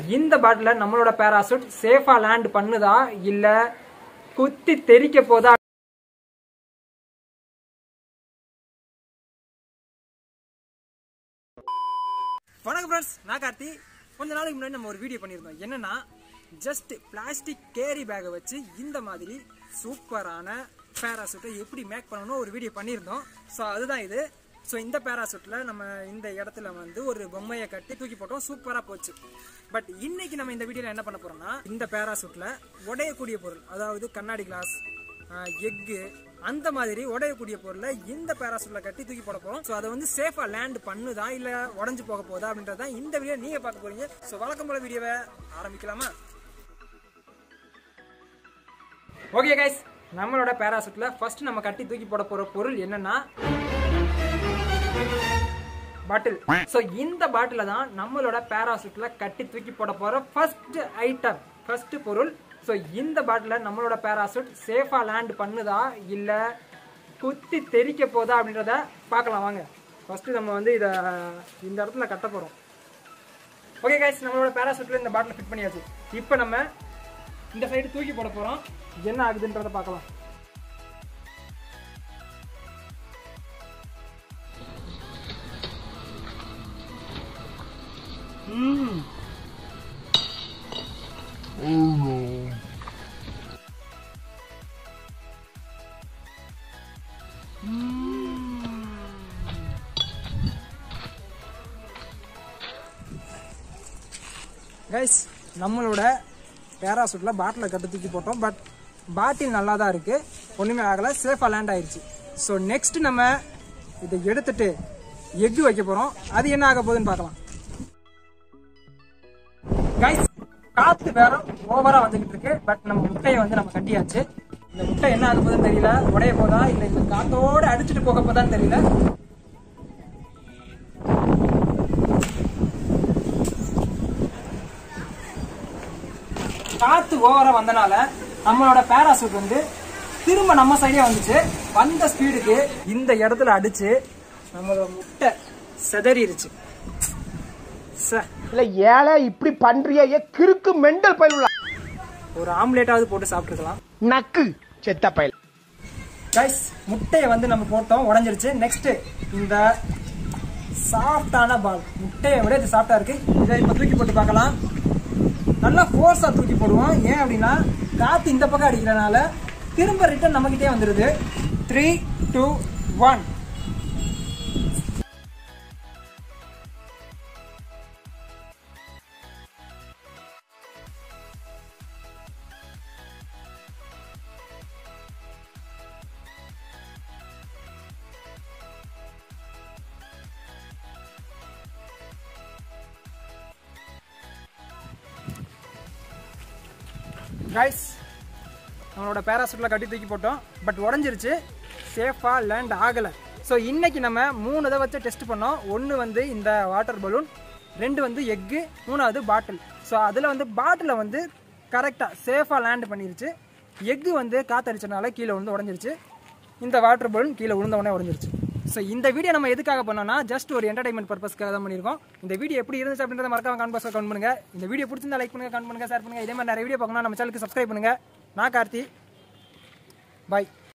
இந்த பாட்டில் நம்மளோட பேராசூட் சேஃபா லேண்ட் பண்ணுதா இல்ல குத்தி தெறிக்க போதா வணக்கம் ஃப்ரெண்ட்ஸ் நான் கார்த்தி கொஞ்ச நாளைக்கு முன்னாடி நம்ம ஒரு வீடியோ பண்ணியிருந்தோம் என்னன்னா ஜஸ்ட் பிளாஸ்டிக் கேரி பேக்கை வச்சு இந்த மாதிரி சூப்பரான பேராசூட்டை எப்படி மேக் பண்ணணும் ஒரு வீடியோ பண்ணியிருந்தோம் ஸோ அதுதான் இது ஸோ இந்த பேராசூட்டில் நம்ம இந்த இடத்துல வந்து ஒரு பொம்மையை கட்டி தூக்கி போட்டோம் சூப்பராக போச்சு பட் இன்னைக்கு நம்ம இந்த வீடியோவில் என்ன பண்ண போறோம்னா இந்த பேராசூட்டில் உடையக்கூடிய பொருள் அதாவது கண்ணாடி கிளாஸ் எக்கு அந்த மாதிரி உடையக்கூடிய பொருளை இந்த பேராசூட்ல கட்டி தூக்கி போட போறோம் ஸோ அதை வந்து சேஃபா லேண்ட் பண்ணுதா இல்ல உடஞ்சு போக போதா அப்படின்றத இந்த வீடியோ நீங்க பார்க்க போறீங்க ஸோ வழக்கம் போல வீடியோவை ஆரம்பிக்கலாமா ஓகே கைஸ் நம்மளோட பேராசூட்ல ஃபர்ஸ்ட் நம்ம கட்டி தூக்கி போட போற பொருள் என்னன்னா பாட்டில் ஸோ இந்த பாட்டில தான் நம்மளோட பேராசூட்ல கட்டி தூக்கி போட போற ஃபர்ஸ்ட் ஐட்டம் ஃபர்ஸ்ட் பொருள் ஸோ இந்த பாட்டில நம்மளோட பேராசூட் சேஃபா லேண்ட் பண்ணுதா இல்ல குத்தி தெறிக்க போதா அப்படின்றத பார்க்கலாம் வாங்க ஃபர்ஸ்ட் நம்ம வந்து இதை இந்த இடத்துல கட்ட போறோம் ஓகே கைஸ் நம்மளோட பேராசூட்ல இந்த பாட்டில் ஃபிட் பண்ணியாச்சு இப்போ நம்ம இந்த சைடு தூக்கி போட போறோம் என்ன ஆகுதுன்றத பார்க்கலாம் கைஸ் நம்மளோட பேராசூட்டில் பாட்டிலை கட்டு தூக்கி போட்டோம் பட் பாட்டில் நல்லா தான் இருக்கு ஒன்றுமே ஆகலை சேஃபாக லேண்ட் ஆயிடுச்சு ஸோ நெக்ஸ்ட் நம்ம இதை எடுத்துட்டு எக்கு வைக்க போகிறோம் அது என்ன ஆக போகுதுன்னு பார்க்கலாம் கைஸ் காத்து வேற ஓவரா வந்துகிட்டு இருக்கு பட் நம்ம முட்டையை வந்து நம்ம கட்டியாச்சு இந்த முட்டை என்ன ஆக போகுதுன்னு தெரியல உடைய போதா இல்ல இந்த காத்தோட அடிச்சுட்டு போக போதான்னு தெரியல காத்து ஓவரா வந்தனால நம்மளோட பேராசூட் வந்து திரும்ப நம்ம சைடே வந்துச்சு வந்த ஸ்பீடுக்கு இந்த இடத்துல அடிச்சு நம்மளோட முட்டை செதறிடுச்சு ச இல்ல ஏழை இப்படி பண்றிய ஏ கிறுக்கு மெண்டல் பயிலுள்ள ஒரு ஆம்லேட்டாவது போட்டு சாப்பிட்டுருக்கலாம் நக்கு செத்த பயல் கைஸ் முட்டையை வந்து நம்ம போட்டோம் உடஞ்சிருச்சு நெக்ஸ்ட் இந்த சாஃப்டான பால் முட்டையை விட இது சாஃப்டா இருக்கு இதை இப்போ தூக்கி போட்டு பார்க்கலாம் நல்லா ஃபோர்ஸா தூக்கி போடுவோம் ஏன் அப்படின்னா காத்து இந்த பக்கம் அடிக்கிறனால திரும்ப ரிட்டர்ன் நம்மகிட்டே வந்துருது த்ரீ டூ ஒன் கைஸ் நம்மளோட பேராசூட்டில் கட்டி தூக்கி போட்டோம் பட் உடஞ்சிருச்சு சேஃபாக லேண்ட் ஆகலை ஸோ இன்னைக்கு நம்ம மூணு இதை வச்சு டெஸ்ட் பண்ணோம் ஒன்று வந்து இந்த வாட்டர் பலூன் ரெண்டு வந்து எக்கு மூணாவது பாட்டில் ஸோ அதில் வந்து பாட்டிலை வந்து கரெக்டாக சேஃபாக லேண்ட் பண்ணிருச்சு எக்கு வந்து காத்தடிச்சனால கீழே விழுந்து உடஞ்சிருச்சு இந்த வாட்டர் பலூன் கீழே விழுந்த உடனே உடஞ்சிருச்சு ஸோ இந்த வீடியோ நம்ம எதுக்காக பண்ணோம்னா ஜஸ்ட் ஒரு என்டர்டைன்மெண்ட் பர்பஸ்க்காக தான் பண்ணியிருக்கோம் இந்த வீடியோ எப்படி இருந்துச்சு அப்படின்றத மறக்காம கான்பஸ் கமெண்ட் பண்ணுங்க இந்த வீடியோ பிடிச்சிருந்தா லைக் பண்ணுங்க கமெண்ட் பண்ணுங்க ஷேர் பண்ணுங்க இதே மாதிரி நிறைய வீடியோ பார்க்கணும் நம்ம சேனலுக்கு சப்ஸ்கிரைப் பண்ணுங்க நான் கார்த்தி பாய்